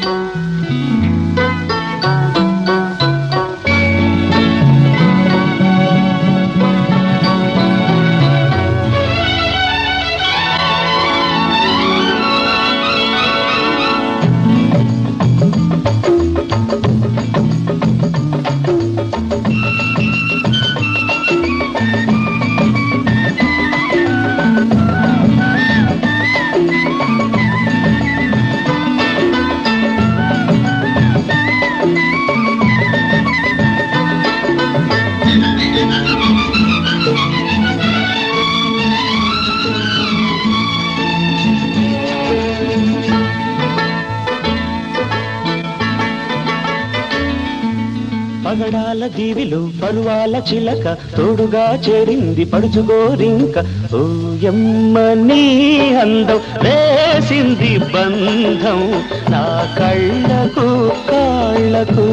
పగడాల దీవిలు పరువాల చిలక తోడుగా చేరింది పడుచుగోరింక ఓయమ్మ నీ అందం వేసింది బంధం నా కళ్ళకు కాళ్ళకు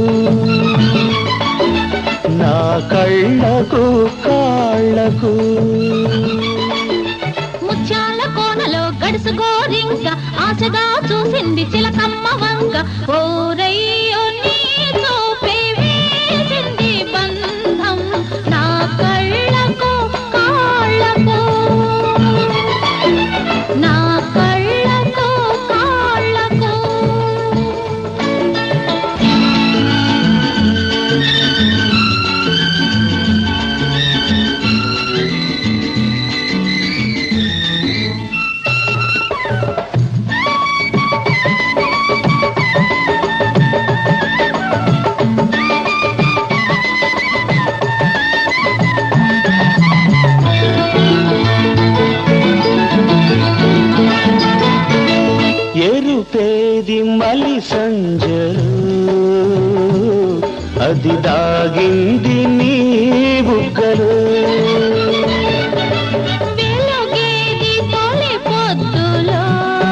నా కళ్ళకు కాళ్ళకు ముత్యాల కోనలో గడుసు గోరింక ఆశగా చూసింది చిలకమ్మ వంక ఓరయ్యో నీ చూపే వేసింది బంధం నా కళ్ళకు కాళ్ళకు నా కళ్ళకు కాళ్ళకు ఎరుపేది మలి సంజలు అది దాగింది నీ బుగ్గలు వెలుగేది తొలి పొద్దులో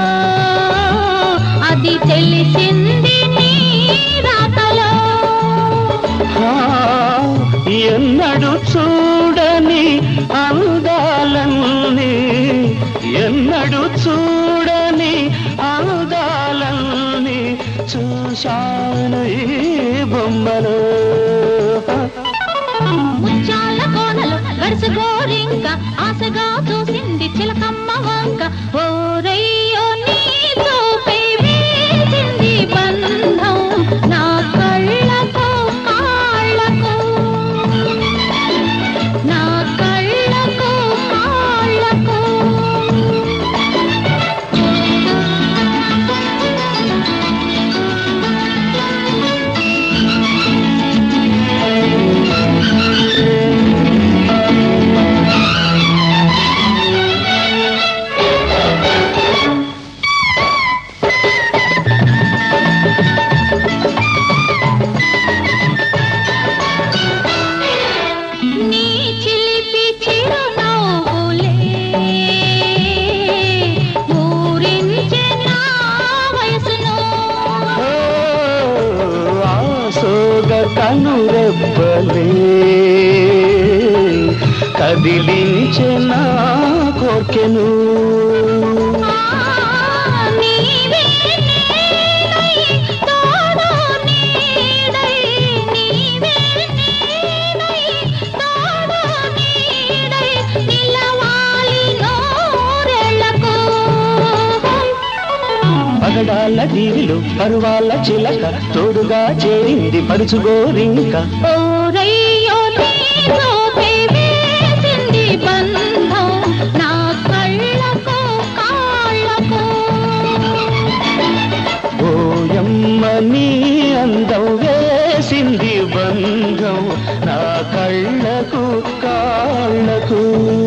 అది తెలిసింది నీ రాతలో ఆ, ఎన్నడు చూడని అందాలన్నీ ఎన్నడు చూడని అందాలన్నీ చూశాను ఈ బొమ్మలో ముత్యాల కోనలు గడుసు గోరింక ఆశగా చూసింది చిలకమ్మ వంక ఓరయ్యో నీ చూపే వేసింది బంధం నా కళ్ళకు కాళ్ళకు నా కళ్ళకు కాళ్ళకు నీ చిలిపి చిరునవ్వులే ఊరించే నా వయసును ఓ, ఆసోగ కనురెబ్బలే కదిలించే నా కోర్కెను నీవే నేనై తోడు నీడై నీవే నేనై తోడు నీడై నిలవాలి నూరెళ్ళకు పగడాల దీవిలు పరువాల చిలక తోడుగా చేరింది పడుచుగోరింక ఓరయ్యో నీ చూపే వేసింది బంధం నా కళ్ళకు కాళ్ళకు ఓయమ్మ నీ అందం వేసింది బంధం నా కళ్ళకు కాళ్ళకు